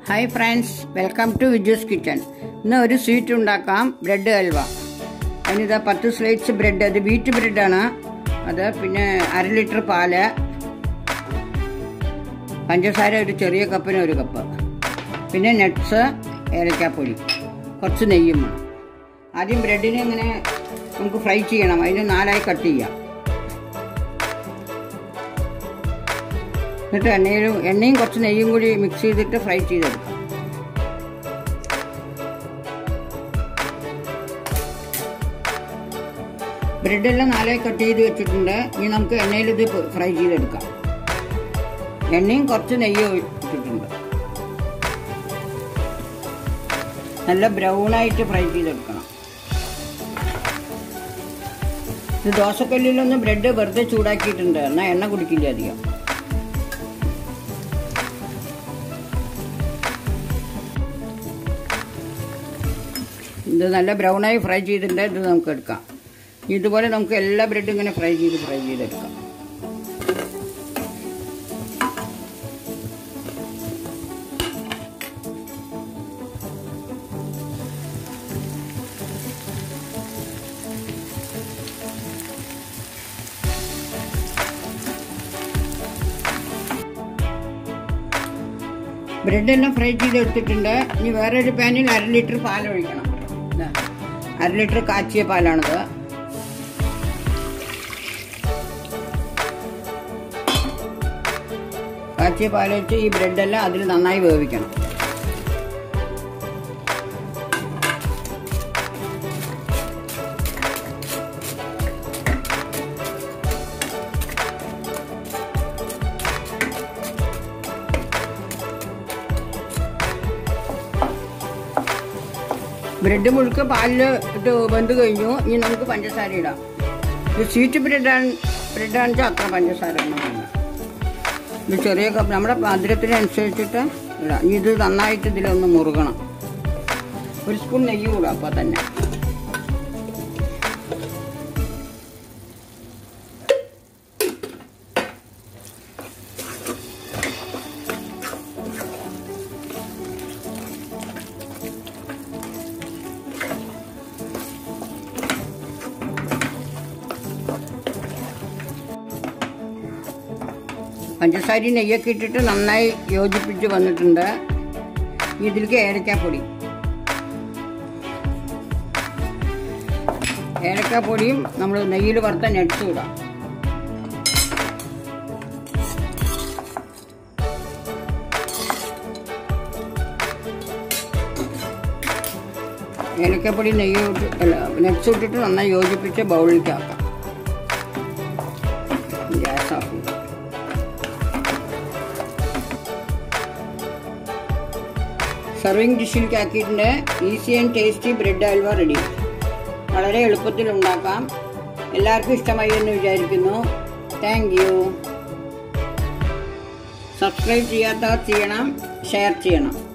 hi friends welcome to Viju's kitchen ഇന്ന് ഒരു sweet ഉണ്ടാക്കാം ബ്രെഡ് ഹൽവ അതിനിതാ പത്ത് സ്ലൈറ്റ്സ് ബ്രെഡ് അത് വീറ്റ് ബ്രെഡാണ് അത് പിന്നെ അര ലിറ്റർ പാല് പഞ്ചസാര ഒരു ചെറിയ കപ്പിന് ഒരു കപ്പ് പിന്നെ നട്ട്സ് ഏലക്കാപ്പൊടി കുറച്ച് നെയ്യും വേണം ആദ്യം ബ്രെഡിനെ ഇങ്ങനെ നമുക്ക് ഫ്രൈ ചെയ്യണം അതിന് നാലായി കട്ട് ചെയ്യാം എന്നിട്ട് എണ്ണയിലും എണ്ണയും കുറച്ച് നെയ്യും കൂടി മിക്സ് ചെയ്തിട്ട് ഫ്രൈ ചെയ്തെടുക്കാം ബ്രെഡെല്ലാം നാലായി കട്ട് ചെയ്ത് വെച്ചിട്ടുണ്ട് ഇനി നമുക്ക് എണ്ണയിൽ ഇത് ഫ്രൈ ചെയ്തെടുക്കാം എണ്ണയും കുറച്ച് നെയ്യും ഇട്ടിട്ടുണ്ട് നല്ല ബ്രൗൺ ആയിട്ട് ഫ്രൈ ചെയ്തെടുക്കണം ഇത് ദോശക്കല്ലിലൊന്ന് ബ്രെഡ് വെറുതെ ചൂടാക്കിയിട്ടുണ്ട് എന്നാൽ എണ്ണ കുടിക്കില്ല അധികം ഇത് നല്ല ബ്രൗണായി ഫ്രൈ ചെയ്തിട്ടുണ്ട് ഇത് നമുക്ക് എടുക്കാം ഇതുപോലെ നമുക്ക് എല്ലാ ബ്രെഡും ഇങ്ങനെ ഫ്രൈ ചെയ്ത് ഫ്രൈ ചെയ്തെടുക്കാം ബ്രെഡെല്ലാം ഫ്രൈ ചെയ്തെടുത്തിട്ടുണ്ട് ഇനി വേറൊരു പാനിൽ അര ലിറ്റർ പാൽ ഒഴിക്കണം ഇതാ, അര ലിറ്റർ കാച്ചിയ പാലാണിത് കാച്ചിയ പാൽ വെച്ച് ഈ ബ്രെഡെല്ലാം അതിൽ നന്നായി വേവിക്കണം ബ്രെഡ് മുഴുക്ക് പാലിൽ ഇട്ട് വെന്ത് കഴിഞ്ഞു ഇനി നമുക്ക് പഞ്ചസാര ഇടാം ഇത് സ്വീറ്റ് ബ്രെഡാണ് ബ്രെഡാണെന്ന് വെച്ചാൽ അത്ര പഞ്ചസാര ഒന്നും വേണ്ട ഇത് ചെറിയ കപ്പ് നമ്മുടെ മധുരത്തിനനുസരിച്ചിട്ട് ഇടാം ഇനി ഇത് നന്നായിട്ട് ഇതിലൊന്ന് മുറുകണം ഒരു സ്പൂൺ നെയ്യ് കൂടാം അപ്പോൾ തന്നെ പഞ്ചസാര നെയ്യൊക്കെ ഇട്ടിട്ട് നന്നായി യോജിപ്പിച്ച് വന്നിട്ടുണ്ട് ഇതിലേക്ക് ഏലക്കാപ്പൊടി ഏലക്കാപ്പൊടിയും നമ്മൾ നെയ്യിൽ വറുത്ത നട്ട്സും ഇടാം ഏലക്കാപ്പൊടി നെയ്യ് ഇട്ട് അല്ല നട്ട്സ് ഇട്ടിട്ട് നന്നായി യോജിപ്പിച്ച് ബൗളിലേക്ക് ആക്കാം ഗ്യാസ് ഓഫ് ചെയ്യും സർവിങ് ഡിഷിലേക്ക് ആക്കിയിട്ടുണ്ട് easy and tasty bread halwa ready വളരെ എളുപ്പത്തിൽ ഉണ്ടാക്കാം എല്ലാവർക്കും ഇഷ്ടമായി എന്ന് വിചാരിക്കുന്നു താങ്ക് യു സബ്സ്ക്രൈബ് ചെയ്യാത്തവർ ചെയ്യണം ഷെയർ ചെയ്യണം